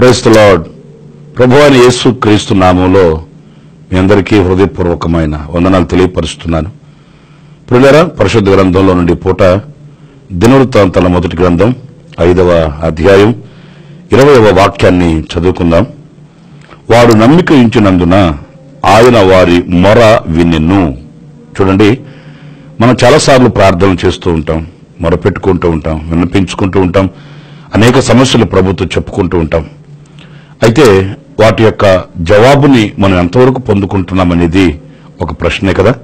price lord ప్రభు అయిన యేసు క్రీస్తు నామంలో మీ అందరికీ హృదయపూర్వకమైన వందనాలు తెలియపరుస్తున్నాను ప్రియులరా పరిశుద్ధ గ్రంథంలో నుండి పూట దినవృత్తాంతాల మొదటి గ్రంథం ఐదవ అధ్యాయం ఇరవయవ వాక్యాన్ని చదువుకుందాం వాడు నమ్మిక ఉంచినందున ఆయన వారి మొర వినెను చూడండి మనం చాలాసార్లు ప్రార్థనలు చేస్తూ ఉంటాం మొరపెట్టుకుంటూ ఉంటాం విన్నపించుకుంటూ ఉంటాం అనేక సమస్యలు ప్రభుత్వం చెప్పుకుంటూ ఉంటాం అయితే వాటి యొక్క జవాబుని మనం ఎంతవరకు పొందుకుంటున్నామనేది ఒక ప్రశ్నే కదా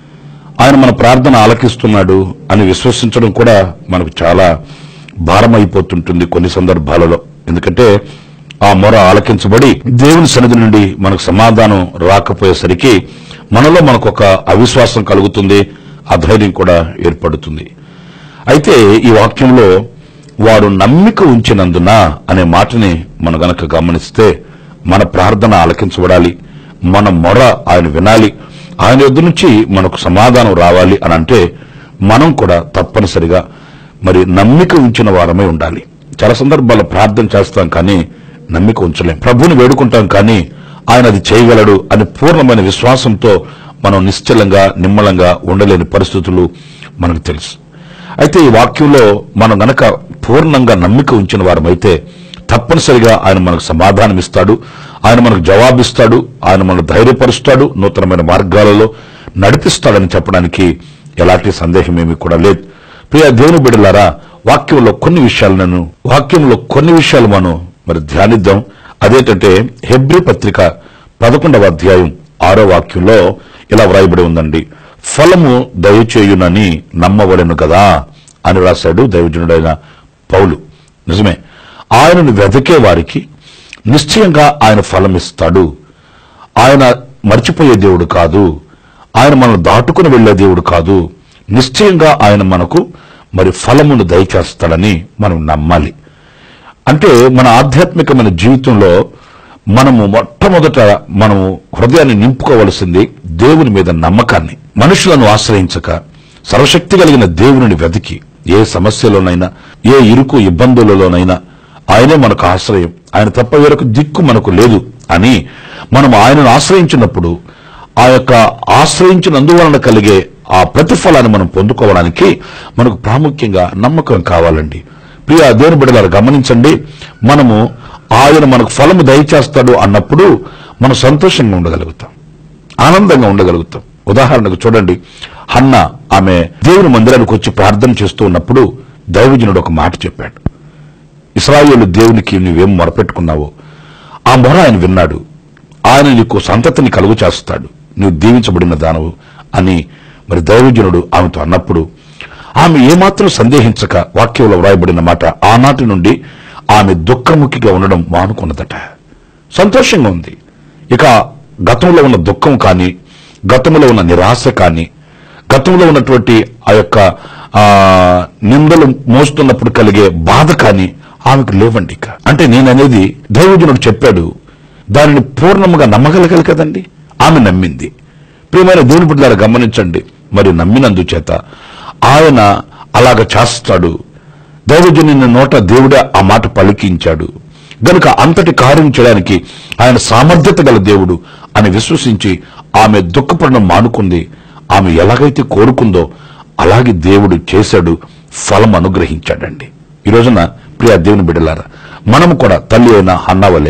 ఆయన మన ప్రార్థన ఆలకిస్తున్నాడు అని విశ్వసించడం కూడా మనకు చాలా భారం అయిపోతుంటుంది కొన్ని సందర్భాలలో ఎందుకంటే ఆ మొర ఆలకించబడి దేవుని సన్నిధి నుండి మనకు సమాధానం రాకపోయేసరికి మనలో మనకు ఒక అవిశ్వాసం కలుగుతుంది అధైర్యం కూడా ఏర్పడుతుంది అయితే ఈ వాక్యంలో వాడు నమ్మిక ఉంచినందున అనే మాటని మనం గనక గమనిస్తే మన ప్రార్థన ఆలకించబడాలి మన మొర ఆయన వినాలి ఆయన యొద్ద నుంచి మనకు సమాధానం రావాలి అని అంటే మనం కూడా తప్పనిసరిగా మరి నమ్మిక ఉంచిన వారమై ఉండాలి చాలా సందర్భాల్లో ప్రార్థన చేస్తాం కానీ నమ్మిక ఉంచలేం ప్రభుని వేడుకుంటాం కానీ ఆయన అది చేయగలడు అని పూర్ణమైన విశ్వాసంతో మనం నిశ్చలంగా నిమ్మలంగా ఉండలేని పరిస్థితులు మనకు తెలుసు అయితే ఈ వాక్యంలో మనం గనక పూర్ణంగా నమ్మిక ఉంచిన వారమైతే తప్పనిసరిగా ఆయన మనకు సమాధానం ఇస్తాడు ఆయన మనకు జవాబిస్తాడు ఆయన మనకు ధైర్యపరుస్తాడు నూతనమైన మార్గాలలో నడిపిస్తాడని చెప్పడానికి ఎలాంటి సందేహం ఏమీ కూడా లేదు ప్రియ దేవుని బిడ్డలారా వాక్యంలో కొన్ని విషయాలను వాక్యంలో కొన్ని విషయాలు మనం మరి ధ్యానిద్దాం అదేంటంటే హెబ్రి పత్రిక పదకొండవ అధ్యాయం ఆరో వాక్యంలో ఇలా వ్రాయబడి ఉందండి ఫలము దయచేయునని నమ్మవలెను కదా అని రాశాడు దైవజనుడైన పౌలు నిజమే ఆయనను వెదకే వారికి నిశ్చయంగా ఆయన ఫలం ఇస్తాడు ఆయన మర్చిపోయే దేవుడు కాదు ఆయన మనల్ని దాటుకుని వెళ్లే దేవుడు కాదు నిశ్చయంగా ఆయన మనకు మరి ఫలమును దయచేస్తాడని మనం నమ్మాలి అంటే మన ఆధ్యాత్మికమైన జీవితంలో మనము మొట్టమొదట మనము హృదయాన్ని నింపుకోవలసింది దేవుని మీద నమ్మకాన్ని మనుషులను ఆశ్రయించక సర్వశక్తి కలిగిన దేవుని వెతికి ఏ సమస్యలోనైనా ఏ ఇరుకు ఇబ్బందులలోనైనా ఆయనే మనకు ఆశ్రయం ఆయన తప్ప వేరొక దిక్కు మనకు లేదు అని మనం ఆయనను ఆశ్రయించినప్పుడు ఆ యొక్క ఆశ్రయించినందువలన కలిగే ఆ ప్రతిఫలాన్ని మనం పొందుకోవడానికి మనకు ప్రాముఖ్యంగా నమ్మకం కావాలండి ప్రియ దేవుని బిడ్డలారు గమనించండి మనము ఆయన మనకు ఫలము దయచేస్తాడు అన్నప్పుడు మనం సంతోషంగా ఉండగలుగుతాం ఆనందంగా ఉండగలుగుతాం ఉదాహరణకు చూడండి హన్న ఆమె దేవుని మందిరానికి వచ్చి ప్రార్థన చేస్తూ ఉన్నప్పుడు దైవజనుడు ఒక మాట చెప్పాడు ఇస్రాయేలు దేవునికి నువ్వేం మొరపెట్టుకున్నావో ఆ మొర ఆయన విన్నాడు ఆయన నీకు సంతతిని కలుగు చేస్తాడు నువ్వు దీవించబడిన దానవు అని మరి దైవజనుడు ఆమెతో అన్నప్పుడు ఆమె ఏమాత్రం సందేహించక వాక్యంలో వ్రాయబడిన మాట ఆనాటి నుండి ఆమె దుఃఖముఖిగా ఉండడం మానుకున్నదట సంతోషంగా ఉంది ఇక గతంలో ఉన్న దుఃఖం కానీ గతంలో ఉన్న నిరాశ కానీ గతంలో ఉన్నటువంటి ఆ యొక్క ఆ, నిందలు మోస్తున్నప్పుడు కలిగే బాధ కానీ ఆమెకు లేవండి ఇక అంటే నేననేది దైవజనుడు చెప్పాడు దానిని పూర్ణముగా నమ్మగలగాలి కదండి ఆమె నమ్మింది ప్రియమైన దేవుని బిడ్డలారా గమనించండి మరి నమ్మినందుచేత ఆయన అలాగ చేస్తాడు దైవజనుని నోట దేవుడే ఆ మాట పలికించాడు గనుక అంతటి కార్యం చేయడానికి ఆయన సామర్థ్యత గల దేవుడు అని విశ్వసించి ఆమె దుఃఖపడడం మానుకుంది ఆమె ఎలాగైతే కోరుకుందో అలాగే దేవుడు చేశాడు ఫలం అనుగ్రహించాడండి ఈ రోజున ప్రియ దేవుని బిడ్డలారా మనము కూడా తల్లి అయిన హన్నవలే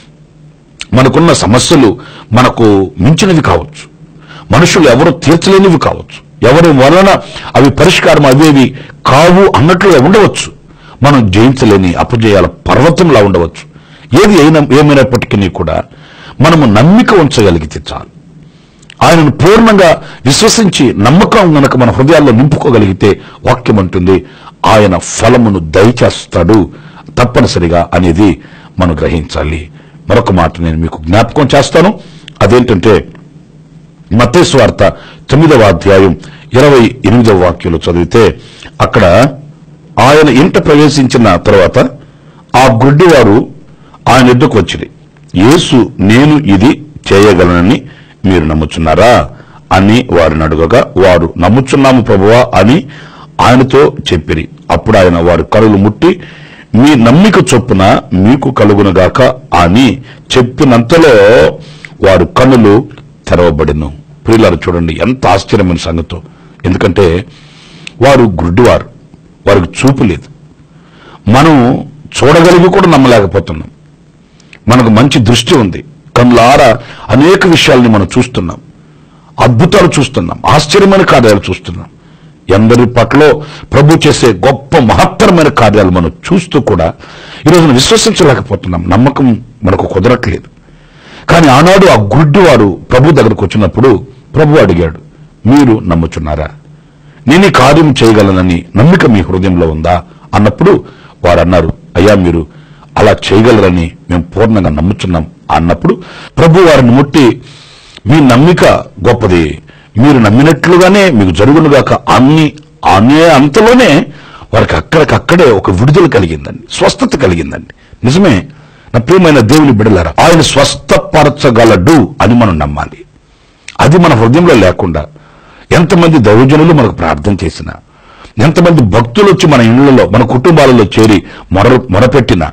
మనకున్న సమస్యలు మనకు మించినవి కావచ్చు మనుషులు ఎవరు తీర్చలేనివి కావచ్చు ఎవరి వలన అవి పరిష్కారం అవేవి కావు అన్నట్లుగా ఉండవచ్చు మనం జయించలేని అపజయాల పర్వతంలా ఉండవచ్చు ఏది అయినా ఏమైనప్పటికీ కూడా మనము నమ్మిక ఉంచగలిగితే చాలు ఆయనను పూర్ణంగా విశ్వసించి నమ్మకం గనక మన హృదయాల్లో నింపుకోగలిగితే వాక్యం అంటుంది ఆయన ఫలమును దయచేస్తాడు తప్పనిసరిగా అనేది మనం గ్రహించాలి మరొక మాట నేను మీకు జ్ఞాపకం చేస్తాను అదేంటంటే మత్తయి వార్త తొమ్మిదవ అధ్యాయం ఇరవై ఎనిమిదవ వాక్యంలో చదివితే అక్కడ ఆయన ఇంట ప్రవేశించిన తర్వాత ఆ గుడ్డివారు ఆయన ఎద్దుకు వచ్చింది యేసు నేను ఇది చేయగలనని మీరు నమ్ముచున్నారా అని వారిని అడుగగా వారు నమ్ముచున్నాము ప్రభువా అని ఆయనతో చెప్పిరి అప్పుడు ఆయన వారి కరులు ముట్టి మీ నమ్మిక చొప్పున మీకు కలుగునుగాక అని చెప్పినంతలో వారు కన్నులు తెరవబడిను ప్రియులారు చూడండి ఎంత ఆశ్చర్యమైన సంగతో ఎందుకంటే వారు గుడ్డివారు వారికి చూపు లేదు మనం చూడగలిగి కూడా నమ్మలేకపోతున్నాం మనకు మంచి దృష్టి ఉంది కళ్ళారా అనేక విషయాల్ని మనం చూస్తున్నాం అద్భుతాలు చూస్తున్నాం ఆశ్చర్యమైన కార్యాలు చూస్తున్నాం ఎందరి పట్ల ప్రభు చేసే గొప్ప మహత్తరమైన కార్యాలు మనం చూస్తూ కూడా ఈరోజు విశ్వసించలేకపోతున్నాం నమ్మకం మనకు కుదరట్లేదు కానీ ఆనాడు ఆ గుడ్డివాడు ప్రభు దగ్గరకు వచ్చినప్పుడు ప్రభు అడిగాడు మీరు నమ్ముచున్నారా నేను ఈ కార్యం చేయగలనని నమ్మిక మీ హృదయంలో ఉందా అన్నప్పుడు వారు అన్నారు అయ్యా మీరు అలా చేయగలరని మేము పూర్ణంగా నమ్ముచున్నాం అన్నప్పుడు ప్రభు వారిని ముట్టి మీ నమ్మిక గొప్పది మీరు నమ్మినట్లుగానే మీకు జరుగునుగాక అన్ని అనే అంతలోనే వారికి అక్కడికక్కడే ఒక విడుదల కలిగిందండి స్వస్థత కలిగిందండి నిజమే నా ప్రియమైన దేవుని బిడలారా ఆయన స్వస్థపరచగలడు అని మనం నమ్మాలి అది మన హృదయంలో లేకుండా ఎంతమంది దౌర్జనులు మనకు ప్రార్థన చేసినా ఎంతమంది భక్తులు వచ్చి మన ఇళ్లలో మన కుటుంబాలలో చేరి మొర మొరపెట్టినా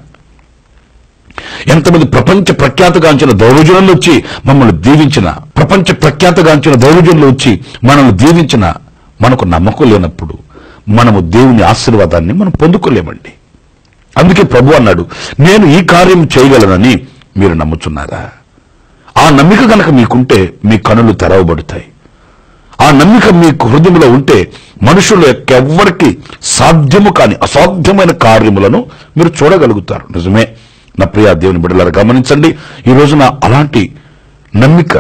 ఎంతమంది ప్రపంచ ప్రఖ్యాతగాంచిన దౌర్జనులు వచ్చి మమ్మల్ని దీవించిన ప్రపంచ ప్రఖ్యాతగాంచిన దౌర్జనులు వచ్చి మనల్ని దీవించిన మనకు నమ్మకం లేనప్పుడు మనము దేవుని ఆశీర్వాదాన్ని మనం పొందుకోలేమండి అందుకే ప్రభు అన్నాడు నేను ఈ కార్యం చేయగలనని మీరు నమ్ముచున్నారా ఆ నమ్మిక గనక మీకుంటే మీ కనులు తెరవబడతాయి ఆ నమ్మిక మీకు హృదయంలో ఉంటే మనుషుల యొక్క ఎవ్వరికి సాధ్యము కాని అసాధ్యమైన కార్యములను మీరు చూడగలుగుతారు నిజమే నా ప్రియ దేవుని బిడ్డలారా గమనించండి ఈ రోజున అలాంటి నమ్మిక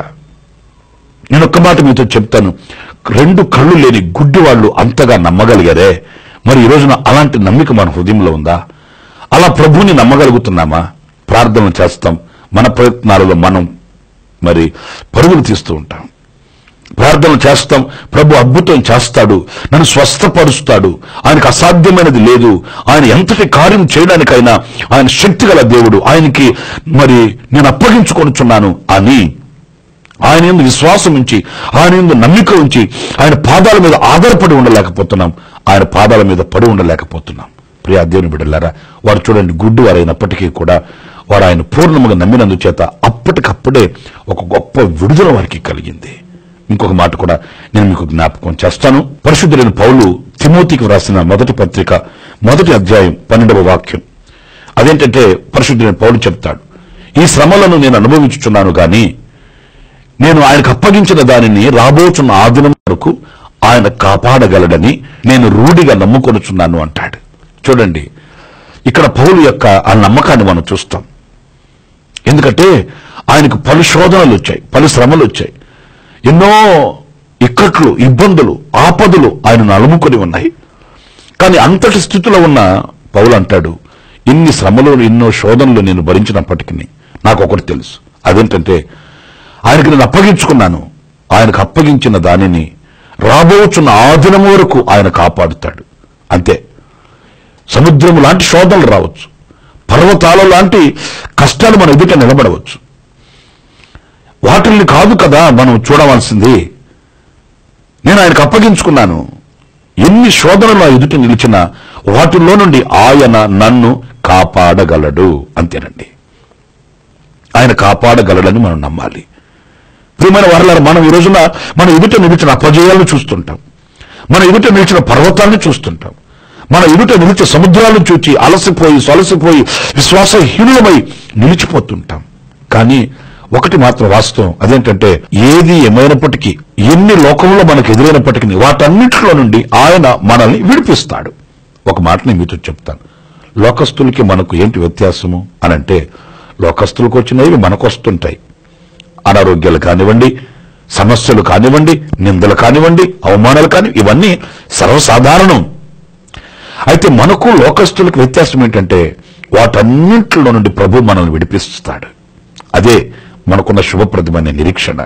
నేను ఒక్క మాట మీతో చెప్తాను రెండు కళ్ళు లేని గుడ్డి వాళ్ళు అంతగా నమ్మగలిగారే మరి ఈ రోజున అలాంటి నమ్మిక మన హృదయంలో ఉందా అలా ప్రభువుని నమ్మగలుగుతున్నామా ప్రార్థన చేస్తాం మన ప్రయత్నాలలో మనం మరి పరుగులు తీస్తూ ఉంటాం ప్రార్థన చేస్తాం ప్రభు అద్భుతం చేస్తాడు నన్ను స్వస్థపరుస్తాడు ఆయనకు అసాధ్యమైనది లేదు ఆయన ఎంతటి కార్యం చేయడానికైనా ఆయన శక్తి గల దేవుడు ఆయనకి మరి నేను అప్పగించుకొనుచున్నాను అని ఆయన ఎందు విశ్వాసం ఉంచి ఆయన ఎందు నమ్మిక ఉంచి ఆయన పాదాల మీద ఆధారపడి ఉండలేకపోతున్నాం ఆయన పాదాల మీద పడి ఉండలేకపోతున్నాం ప్రియా దేవుని బిడ్డలారా వారు చూడండి గుడ్డు వారైనప్పటికీ కూడా వారు ఆయన పూర్ణముగా నమ్మినందుచేత అప్పటికప్పుడే ఒక గొప్ప విడుదల వారికి కలిగింది ఇంకొక మాట కూడా నేను మీకు జ్ఞాపకం చేస్తాను పరిశుద్ధులైన పౌలు తిమోతికి వ్రాసిన మొదటి పత్రిక మొదటి అధ్యాయం పన్నెండవ వాక్యం అదేంటంటే పరిశుద్ధులైన పౌలు చెప్తాడు ఈ శ్రమలను నేను అనుభవించుచున్నాను గాని నేను ఆయనకు అప్పగించిన దానిని రాబోచున్న ఆ దినం వరకు ఆయన కాపాడగలడని నేను రూఢిగా నమ్ముకొనుచున్నాను అంటాడు చూడండి ఇక్కడ పౌలు యొక్క ఆ నమ్మకాన్ని మనం చూస్తాం ఎందుకంటే ఆయనకు పలు శోధనలు వచ్చాయి పలు శ్రమలు వచ్చాయి ఎన్నో ఇక్కట్లు ఇబ్బందులు ఆపదలు ఆయనను అలుముకొని ఉన్నాయి కానీ అంతటి స్థితిలో ఉన్న పౌలు అంటాడు ఇన్ని శ్రమలు ఎన్నో శోధనలు నేను భరించినప్పటికీ నాకు ఒకటి తెలుసు అదేంటంటే ఆయనకి నేను అప్పగించుకున్నాను ఆయనకు అప్పగించిన దానిని రాబోచున్న ఆ దినం వరకు ఆయన కాపాడుతాడు అంతే సముద్రం లాంటి శోధనలు రావచ్చు పర్వతాల లాంటి కష్టాలు మన ఎదుట నిలబడవచ్చు వాటిల్ని కాదు కదా మనం చూడవలసింది నేను ఆయనకు అప్పగించుకున్నాను ఎన్ని శోధనలు ఆ ఎదుట నిలిచిన వాటిల్లో నుండి ఆయన నన్ను కాపాడగలడు అంతేనండి ఆయన కాపాడగలడని మనం నమ్మాలి ప్రియమైన వారలారా మనం ఈ రోజున మన ఎదుట నిలిచిన అపజయాలను చూస్తుంటాం మన ఎదుట నిలిచిన పర్వతాలను చూస్తుంటాం మన ఎదుట నిలిచే సముద్రాలను చూచి అలసిపోయి సొలసిపోయి విశ్వాసహీనులమై నిలిచిపోతుంటాం కానీ ఒకటి మాత్రం వాస్తవం అదేంటంటే ఏది ఏమైనప్పటికీ ఎన్ని లోకంలో మనకు ఎదురైనప్పటికీ వాటన్నిటిలో నుండి ఆయన మనల్ని విడిపిస్తాడు ఒక మాట నేను మీతో చెప్తాను లోకస్తులకి మనకు ఏంటి వ్యత్యాసము అనంటే లోకస్తులకు వచ్చినవి మనకు వస్తుంటాయి అనారోగ్యాలు కానివ్వండి సమస్యలు కానివ్వండి నిందలు కానివ్వండి అవమానాలు కాని ఇవన్నీ సర్వసాధారణం అయితే మనకు లోకస్తులకు వ్యత్యాసం ఏంటంటే వాటన్నింటిలో నుండి ప్రభు మనల్ని విడిపిస్తాడు అదే మనకున్న శుభప్రదమైన నిరీక్షణ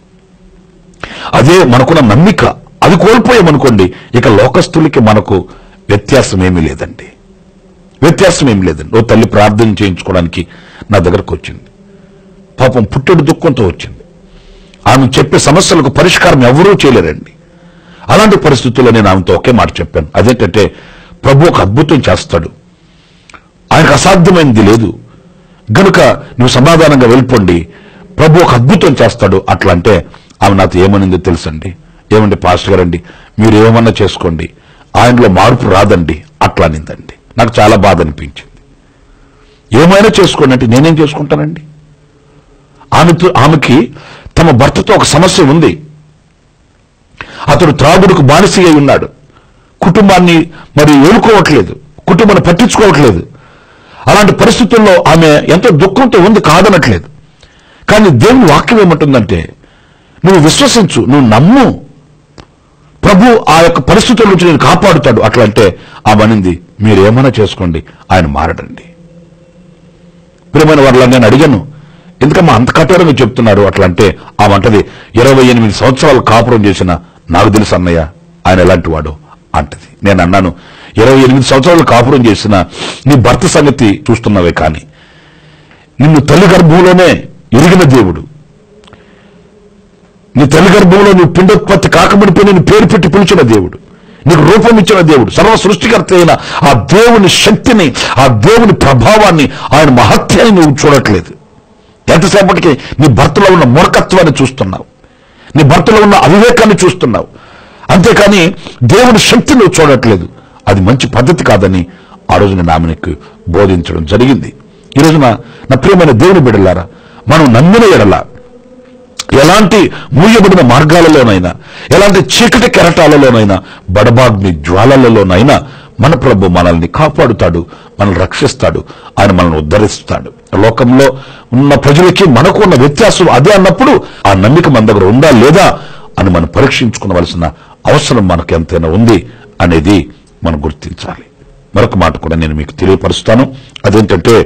అదే మనకున్న నమ్మిక అది కోల్పోయామనుకోండి ఇక లోకస్తులకి మనకు వ్యత్యాసం ఏమీ లేదండి వ్యత్యాసం ఏమీ లేదండి ఓ తల్లి ప్రార్థన చేయించుకోవడానికి నా దగ్గరకు వచ్చింది పాపం పుట్టెడు దుఃఖంతో వచ్చింది ఆమె చెప్పే సమస్యలకు పరిష్కారం ఎవరూ చేయలేరండి అలాంటి పరిస్థితుల్లో నేను ఆమెతో ఒకే మాట చెప్పాను అదేంటంటే ప్రభు ఒక అద్భుతం చేస్తాడు ఆయనకు అసాధ్యమైనది లేదు గనుక నువ్వు సమాధానంగా వెళ్ళిపోండి ప్రభు ఒక అద్భుతం చేస్తాడు అట్లా అంటే ఆమె నాతో ఏమనిందో తెలుసండి ఏమండి పాస్టర్ గారండి మీరు ఏమన్నా చేసుకోండి ఆయనలో మార్పు రాదండి అట్లా అనిందండి నాకు చాలా బాధ అనిపించింది ఏమైనా చేసుకోండి అంటే నేనేం చేసుకుంటానండి ఆమెతో ఆమెకి తమ భర్తతో ఒక సమస్య ఉంది అతడు త్రాగుడుకు బానిస అయి ఉన్నాడు కుటుంబాన్ని మరి ఏలుకోవట్లేదు కుటుంబాన్ని పట్టించుకోవట్లేదు అలాంటి పరిస్థితుల్లో ఆమె ఎంతో దుఃఖంతో ఉంది కాదనట్లేదు కానీ దేవుని వాక్యం ఏమంటుందంటే నువ్వు విశ్వసించు నువ్వు నమ్ము ప్రభు ఆ యొక్క పరిస్థితుల నుంచి నేను కాపాడుతాడు అట్లా అంటే ఆమె అనింది మీరు ఏమైనా చేసుకోండి ఆయన మారడండి ప్రియమైన వాళ్ళ నేను అడిగాను ఎందుకమ్మా అంత కఠోరంగా చెప్తున్నారు అట్లా అంటే ఆమె అంటది ఇరవై ఎనిమిది సంవత్సరాలు కాపురం చేసిన నాకు తెలుసు అన్నయ్య ఆయన ఎలాంటి వాడు అంటది నేను అన్నాను ఇరవై ఎనిమిది సంవత్సరాలు కాపురం చేసిన నీ భర్త సంగతి చూస్తున్నావే కానీ నిన్ను తల్లి గర్భంలోనే ఎరిగిన దేవుడు నీ తల్లి గర్భంలో నువ్వు పిండోత్పత్తి కాకముడిపోయి నేను పేరు పెట్టి పిలిచిన దేవుడు నీకు రూపం ఇచ్చిన దేవుడు సర్వ సృష్టికర్త అయిన ఆ దేవుని శక్తిని ఆ దేవుని ప్రభావాన్ని ఆయన మహత్యాన్ని నువ్వు చూడట్లేదు ఎంతసేపటికి నీ భర్తలో ఉన్న మూర్ఖత్వాన్ని చూస్తున్నావు నీ భర్తలో ఉన్న అవివేకాన్ని చూస్తున్నావు అంతేకాని దేవుని శక్తి నువ్వు చూడట్లేదు అది మంచి పద్ధతి కాదని ఆ రోజు నేను ఆమెకు బోధించడం జరిగింది ఈ రోజున నా ప్రియమైన దేవుని బిడ్డలారా మనం నమ్మిన ఎడల ఎలాంటి మూయబడిన మార్గాలలోనైనా ఎలాంటి చీకటి కెరటాలలోనైనా బడబాగ్ని జ్వాలలలోనైనా మన ప్రభు మనల్ని కాపాడుతాడు మనల్ని రక్షిస్తాడు ఆయన మనల్ని ఉద్ధరిస్తాడు లోకంలో ఉన్న ప్రజలకి మనకు ఉన్న వ్యత్యాసం అదే అన్నప్పుడు ఆ నమ్మిక మన దగ్గర ఉందా లేదా అని మనం పరీక్షించుకోవలసిన అవసరం మనకు ఎంతైనా ఉంది అనేది మనం గుర్తించాలి మరొక మాట కూడా నేను మీకు తెలియపరుస్తాను అదేంటంటే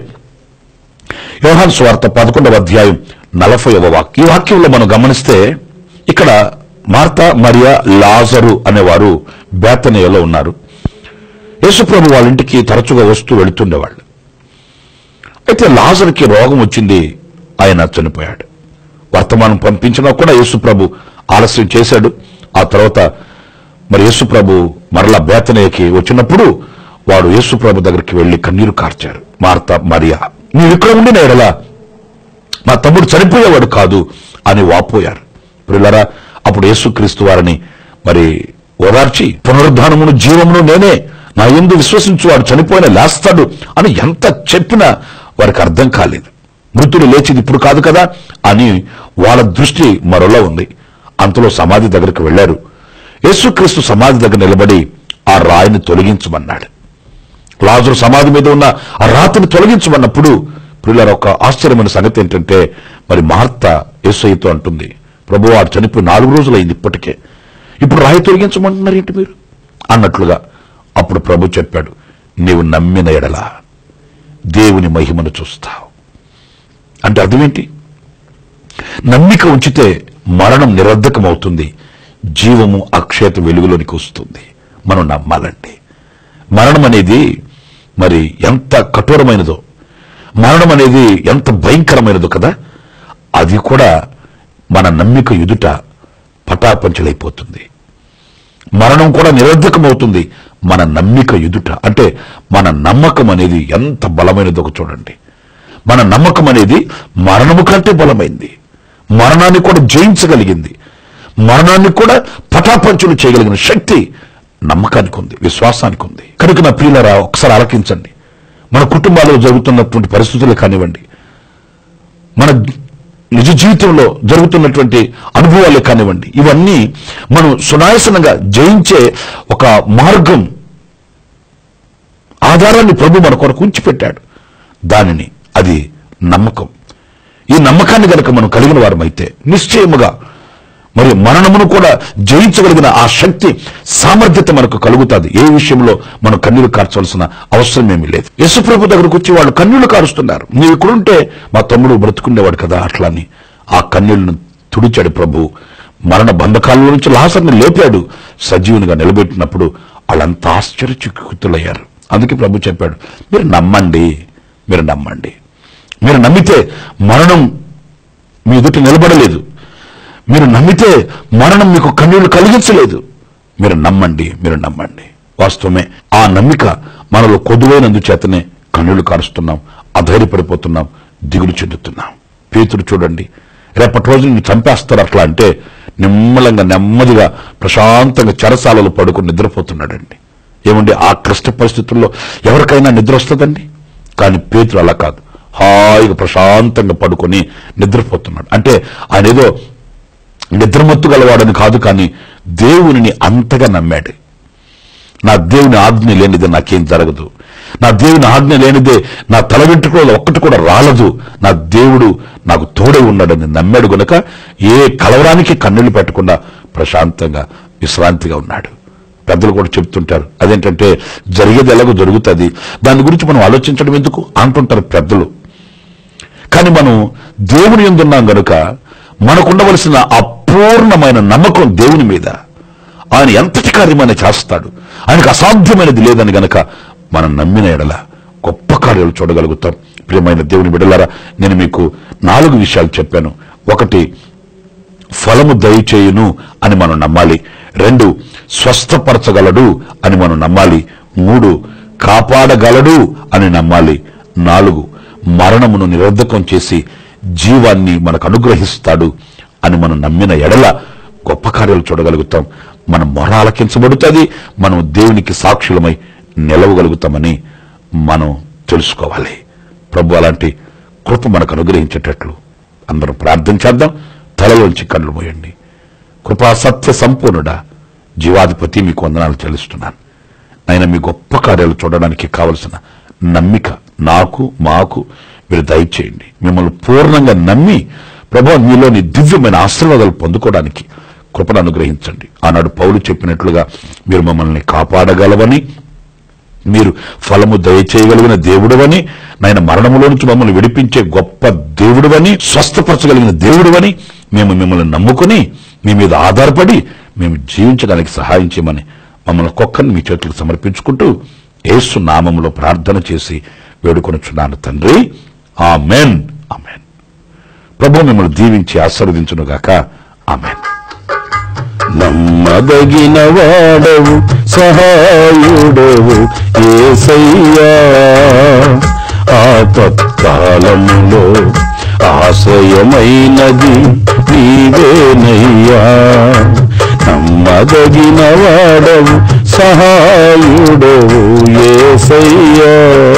యోహాన్ స్వార్త పదకొండవ అధ్యాయం నలభైవ వాక్యం ఈ వాక్యంలో మనం గమనిస్తే ఇక్కడ మార్తా మరియా లాజరు అనేవారు బేతనీయలో ఉన్నారు యేసుప్రభు వాళ్ళ ఇంటికి తరచుగా వస్తూ వెళుతుండేవాళ్ళు అయితే లాజర్కి రోగం వచ్చింది ఆయన చనిపోయాడు వర్తమానం పంపించినా కూడా యేసుప్రభు ఆలస్యం చేశాడు ఆ తర్వాత మరి యేసుప్రభు మరలా బేతనయ్యకి వచ్చినప్పుడు వాడు యేసుప్రభు దగ్గరికి వెళ్లి కన్నీరు కార్చారు మార్త మరియా నీవు ఇక్కడ ఉండిన ఎడల మా తమ్ముడు చనిపోయేవాడు కాదు అని వాపోయారు పిల్లరా అప్పుడు యేసుక్రీస్తు వారిని మరి ఓదార్చి పునరుద్ధానమును జీవమును నేనే నా ఎందు విశ్వసించు వాడు చనిపోయిన లేస్తాడు అని ఎంత చెప్పినా వారికి అర్థం కాలేదు మృతులు లేచింది ఇప్పుడు కాదు కదా అని వాళ్ళ దృష్టి మరోలా ఉంది అంతలో సమాధి దగ్గరికి వెళ్లారు యేసుక్రీస్తు సమాధి దగ్గర నిలబడి ఆ రాయిని తొలగించమన్నాడు లాజరు సమాధి మీద ఉన్న ఆ రాతిని తొలగించమన్నప్పుడు పిల్లల ఒక ఆశ్చర్యమైన సంగతి ఏంటంటే మరి మార్త యేసయ్యతో అంటుంది ప్రభు వాడు చనిపోయి నాలుగు రోజులైంది ఇప్పటికే ఇప్పుడు రాయి తొలగించమంటున్నారు ఏంటి మీరు అన్నట్లుగా అప్పుడు ప్రభు చెప్పాడు నీవు నమ్మిన ఎడల దేవుని మహిమను చూస్తావు అంటే అర్థమేంటి నమ్మిక ఉంచితే మరణం నిరర్ధకమవుతుంది జీవము అక్షేత వెలుగులోనికి వస్తుంది మనం నమ్మాలండి మరణం అనేది మరి ఎంత కఠోరమైనదో మరణం అనేది ఎంత భయంకరమైనదో కదా అది కూడా మన నమ్మిక ఎదుట పటాపంచలైపోతుంది మరణం కూడా నిరర్ధకమవుతుంది మన నమ్మిక ఎదుట అంటే మన నమ్మకం అనేది ఎంత బలమైనదో ఒక చూడండి మన నమ్మకం అనేది మరణము కంటే బలమైంది మరణాన్ని కూడా జయించగలిగింది మరణాన్ని కూడా పటాపంచులు చేయగలిగిన శక్తి నమ్మకానికి ఉంది విశ్వాసానికి ఉంది కనుక నా ప్రియులరా ఒకసారి ఆలకించండి మన కుటుంబాల్లో జరుగుతున్నటువంటి పరిస్థితులు కానివ్వండి మన నిజ జీవితంలో జరుగుతున్నటువంటి అనుభవాలే కానివ్వండి ఇవన్నీ మనం సునాయాసనంగా జయించే ఒక మార్గం ఆధారాన్ని ప్రభు మన కొరకు ఉంచిపెట్టాడు దానిని అది నమ్మకం ఈ నమ్మకాన్ని గనక మనం కలిగిన వారమైతే నిశ్చయముగా మరి మరణమును కూడా జయించగలిగిన ఆ శక్తి సామర్థ్యత మనకు కలుగుతుంది ఏ విషయంలో మనం కన్నీళ్లు కార్చవలసిన అవసరం ఏమీ లేదు యశుప్రభు దగ్గరకు వచ్చి వాళ్ళు కన్నీళ్లు కారుస్తున్నారు నీవు ఇక్కడుంటే మా తమ్ముడు బ్రతుకుండేవాడు కదా అట్లా అని ఆ కన్నీళ్లను తుడిచాడు ప్రభు మరణ బంధకాల నుంచి లాసర్ని లేపాడు సజీవునిగా నిలబెట్టినప్పుడు వాళ్ళంతా ఆశ్చర్యచకితులయ్యారు అందుకే ప్రభు చెప్పాడు మీరు నమ్మండి మీరు నమ్మండి మీరు నమ్మితే మరణం మీ ఎదుట నిలబడలేదు మీరు నమ్మితే మరణం మీకు కన్నీళ్లు కలిగించలేదు మీరు నమ్మండి మీరు నమ్మండి వాస్తవమే ఆ నమ్మిక మనలో కొదువైనందు చేతనే కన్నులు కారుస్తున్నాం అధైర్యపడిపోతున్నాం దిగులు చెందుతున్నాం పేతుడు చూడండి రేపటి రోజు నిన్ను చంపేస్తారు అట్లా అంటే నిమ్మలంగా నెమ్మదిగా ప్రశాంతంగా చెరసాలలో పడుకుని నిద్రపోతున్నాడండి ఏమండి ఆ క్లిష్ట పరిస్థితుల్లో ఎవరికైనా నిద్ర వస్తుందండి కానీ పేతుడు అలా కాదు హాయిగా ప్రశాంతంగా పడుకొని నిద్రపోతున్నాడు అంటే ఆయన ఏదో నిద్రమత్తు గలవాడని కాదు కానీ దేవునిని అంతగా నమ్మాడు నా దేవుని ఆజ్ఞ లేనిదే నాకేం జరగదు నా దేవుని ఆజ్ఞ లేనిదే నా తల వెంట్రుకలో ఒక్కటి కూడా రాలదు నా దేవుడు నాకు తోడై ఉన్నాడని నమ్మాడు గనుక ఏ కలవరానికి కన్నులు పెట్టకుండా ప్రశాంతంగా విశ్రాంతిగా ఉన్నాడు పెద్దలు కూడా చెప్తుంటారు అదేంటంటే జరిగేది ఎలాగో జరుగుతుంది దాని గురించి మనం ఆలోచించడం ఎందుకు అంటుంటారు పెద్దలు కానీ మనం దేవుని ఎందున్నాం గనుక మనకుండవలసిన అపూర్ణమైన నమ్మకం దేవుని మీద ఆయన ఎంతటి కార్యమైన చేస్తాడు ఆయనకు అసాధ్యమైనది లేదని గనక మనం నమ్మిన ఎడల గొప్ప కార్యాలు చూడగలుగుతాం ప్రియమైన దేవుని బిడలారా నేను మీకు నాలుగు విషయాలు చెప్పాను ఒకటి ఫలము దయచేయును అని మనం నమ్మాలి రెండు స్వస్థపరచగలడు అని మనం నమ్మాలి మూడు కాపాడగలడు అని నమ్మాలి నాలుగు మరణమును నిరర్ధకం చేసి జీవాన్ని మనకు అనుగ్రహిస్తాడు అని మనం నమ్మిన ఎడల గొప్ప కార్యాలు చూడగలుగుతాం మన మొర ఆలకించబడుతుంది మనం దేవునికి సాక్షులమై నిలవగలుగుతామని మనం తెలుసుకోవాలి ప్రభు అలాంటి కృప మనకు అనుగ్రహించేటట్లు అందరం ప్రార్థన చేద్దాం తలలోంచి కళ్ళు మోయండి కృపా సత్య సంపూర్ణుడా జీవాధిపతి మీకు వందనాలు చెల్లిస్తున్నాను ఆయన మీ గొప్ప కార్యాలు చూడడానికి కావలసిన నమ్మిక నాకు మాకు మీరు దయచేయండి మిమ్మల్ని పూర్ణంగా నమ్మి ప్రభు మీలోని దివ్యమైన ఆశీర్వాదాలు పొందుకోవడానికి కృపను అనుగ్రహించండి ఆనాడు పౌలు చెప్పినట్లుగా మీరు మమ్మల్ని కాపాడగలవని మీరు ఫలము దయచేయగలిగిన దేవుడవని నాయన మరణములో నుంచి మమ్మల్ని విడిపించే గొప్ప దేవుడవని స్వస్థపరచగలిగిన దేవుడవని మేము మిమ్మల్ని నమ్ముకుని మీ మీద ఆధారపడి మేము జీవించడానికి సహాయం చేయమని మమ్మల్ని ఒక్కొక్కరిని మీ చేతులకు సమర్పించుకుంటూ యేసు నామములో ప్రార్థన చేసి వేడుకొనుచున్నాను తండ్రి ఆమెన్ ఆమెన్ ప్రభు మిమ్మల్ని దీవించి ఆశీర్వదించునుగాక ఆమెన్ నమ్మదగిన వాడవు సహాయుడవు ఏసయ్యా ఆపత్కాలములో ఆశ్రయమైనది నీవేనయ్యా నమ్మదగిన వాడవు సహాయుడవు ఏసయ్యా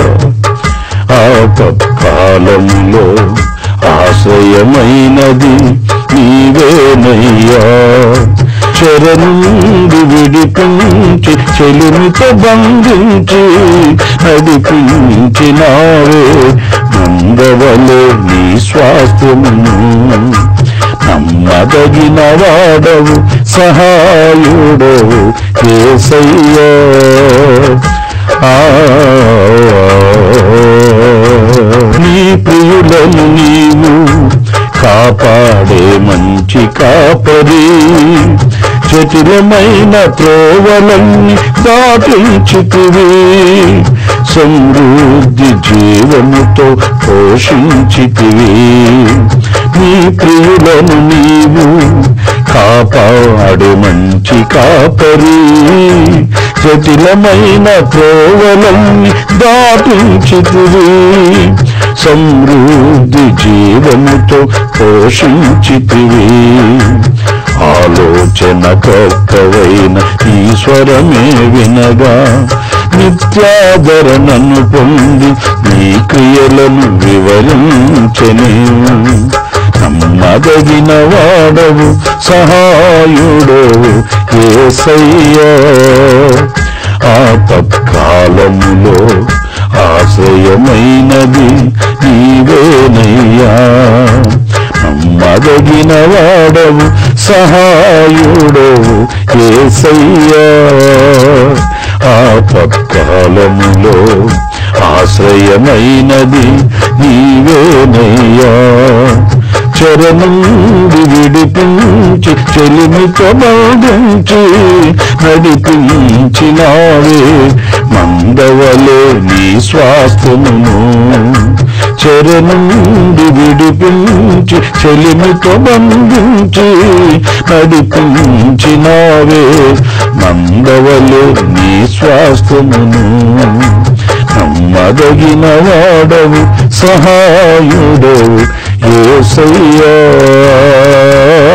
ఆపత్కాలములో ఆశ్రయమైనది నీవేనయ్యా చెరనుండి విడిపించి చెలిమితో బంధించి నడిపించినావే నందవలే నీ స్వాస్థ్యమును నమ్మదగిన వాడవు సహాయుడవు ఏసయ్యా నీ ప్రియులను నీవు కాపాడే మంచి కాపరి జటిలమైన త్రోవలన్నీ దాటించుకువి సమృద్ధి జీవముతో పోషించితివి నీ ప్రియులను నీవు కాపాడే మంచి కాపరి జటిలమైన త్రోవలన్నీ దాటించితివి సమృద్ధి జీవముతో పోషించితివి ఆలోచన కర్తవైన ఈశ్వరమే వినగా నిత్యాదరణను పొంది నీ క్రియలను వివరించనే నమ్మదగిన వాడవు సహాయుడవు ఏసయ్యా ఆపత్కాలములో ఆశ్రయమైనది నీవేనయ్యా నమ్మదగిన వాడవు సహాయుడవు ఏసయ్యా ఆపత్కాలములో ఆశ్రయమైనది నీవేనయ్యా చరణుండి విడిపించి చెలిమితో బంధించి నడిపించినావే మందవలే నీ స్వాస్థ్యమును చరణుండి విడిపించి చెలిమితో బంధించి నడిపించినావే మందవలే నీ స్వాస్థ్యమును నమ్మదగిన వాడవు సహాయుడవు ఏసయ్యా